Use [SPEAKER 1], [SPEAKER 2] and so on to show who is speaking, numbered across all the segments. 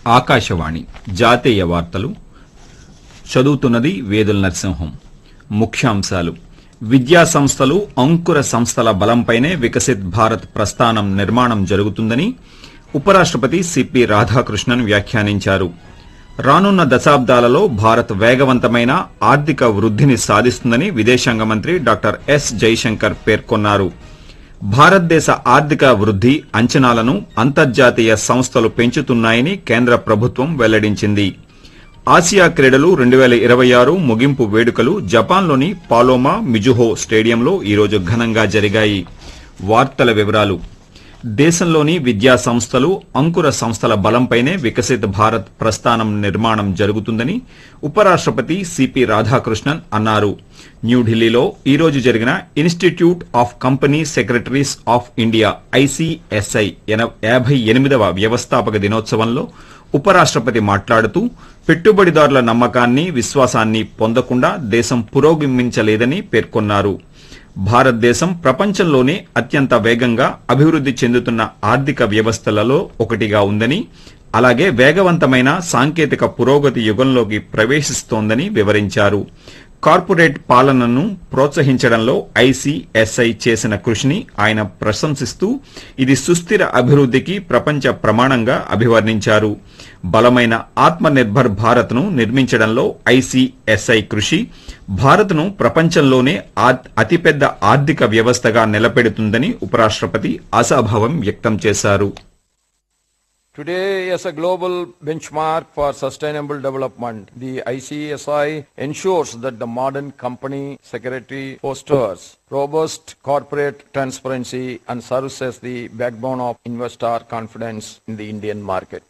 [SPEAKER 1] ఆకాశవాణి జాతీయ వార్తలు చదువుతున్నది వేదుల నరసింహం ముఖ్యాంశాలు విద్యా సంస్థలు అంకుర సంస్థల బలంపైనే వికసిత్ భారత్ ప్రస్థానం నిర్మాణం జరుగుతుందని ఉపరాష్టపతి సిపి రాధాకృష్ణన్ వ్యాఖ్యానించారు రానున్న దశాబ్దాలలో భారత్ వేగవంతమైన ఆర్థిక వృద్ధిని సాధిస్తుందని విదేశాంగ మంత్రి డాక్టర్ ఎస్ జైశంకర్ పేర్కొన్నారు భారతదేశ ఆర్థిక వృద్ధి అంచనాలను అంతర్జాతీయ సంస్థలు పెంచుతున్నాయని కేంద్ర ప్రభుత్వం వెల్లడించింది ఆసియా క్రీడలు రెండు వేల ఇరవై ఆరు ముగింపు వేడుకలు జపాన్లోని పాలోమా మిజుహో స్టేడియంలో ఈరోజు ఘనంగా జరిగాయి వార్తల వివరాలు దేశంలోని విద్యా సంస్థలు అంకుర సంస్థల బలంపైనే వికసిత్ భారత్ ప్రస్థానం నిర్మాణం జరుగుతుందని ఉపరాష్టపతి సిపి రాధాకృష్ణన్ అన్నారు న్యూఢిల్లీలో ఈ రోజు జరిగిన Institute of Company Secretaries of India ICSI యాభై ఎనిమిదవ వ్యవస్థాపక దినోత్సవంలో ఉపరాష్టపతి మాట్లాడుతూ పెట్టుబడిదారుల నమ్మకాన్ని విశ్వాసాన్ని పొందకుండా దేశం పురోగమించలేదని పేర్కొన్నారు భారతదేశం ప్రపంచంలోనే అత్యంత వేగంగా అభివృద్ది చెందుతున్న ఆర్థిక వ్యవస్థలలో ఒకటిగా ఉందని అలాగే వేగవంతమైన సాంకేతిక పురోగతి యుగంలోకి ప్రవేశిస్తోందని వివరించారు కార్పొరేట్ పాలనను ప్రోత్సహించడంలో ఐసీఎస్ఐ చేసిన కృషిని ఆయన ప్రశంసిస్తూ ఇది సుస్థిర అభివృద్ధికి ప్రపంచ ప్రమాణంగా అభివర్ణించారు బలమైన ఆత్మనిర్భర్ భారత్ను నిర్మించడంలో ఐసీఎస్ఐ కృషి భారత్ను ప్రపంచంలోనే అతిపెద్ద ఆర్థిక వ్యవస్థగా నిలబెడుతుందని ఉపరాష్టపతి ఆశాభావం వ్యక్తం చేశారు
[SPEAKER 2] Today, as a global benchmark for sustainable development, the ICSI ensures that the modern company secretary fosters robust corporate transparency and serves as the backbone of investor confidence in the Indian market.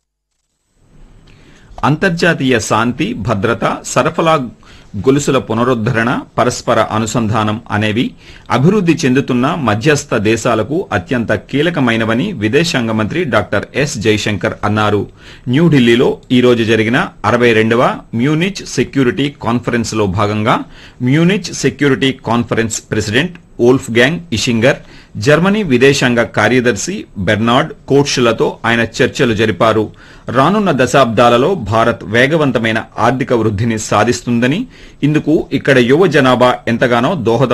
[SPEAKER 1] అంతర్జాతీయ శాంతి భద్రత సరఫరా గొలుసుల పునరుద్దరణ పరస్పర అనుసంధానం అనేవి అభివృద్ది చెందుతున్న మధ్యస్థ దేశాలకు అత్యంత కీలకమైనవని విదేశాంగ మంత్రి డాక్టర్ ఎస్ జైశంకర్ అన్నారు న్యూఢిల్లీలో ఈ రోజు జరిగిన అరవై రెండవ మ్యూనిచ్ సెక్యూరిటీ కాన్ఫరెన్స్ లో భాగంగా Munich Security Conference president Wolfgang Ischinger Germany విదేశాంగ కార్యదర్శి బెర్నార్డ్ కోట్ష్లతో ఆయన చర్చలు జరిపారు రానున్న దశాబ్దాలలో భారత్ వేగవంతమైన ఆర్థిక వృద్ధిని సాధిస్తుందని ఇందుకు ఇక్కడ యువ జనాభా ఎంతగానో దోహద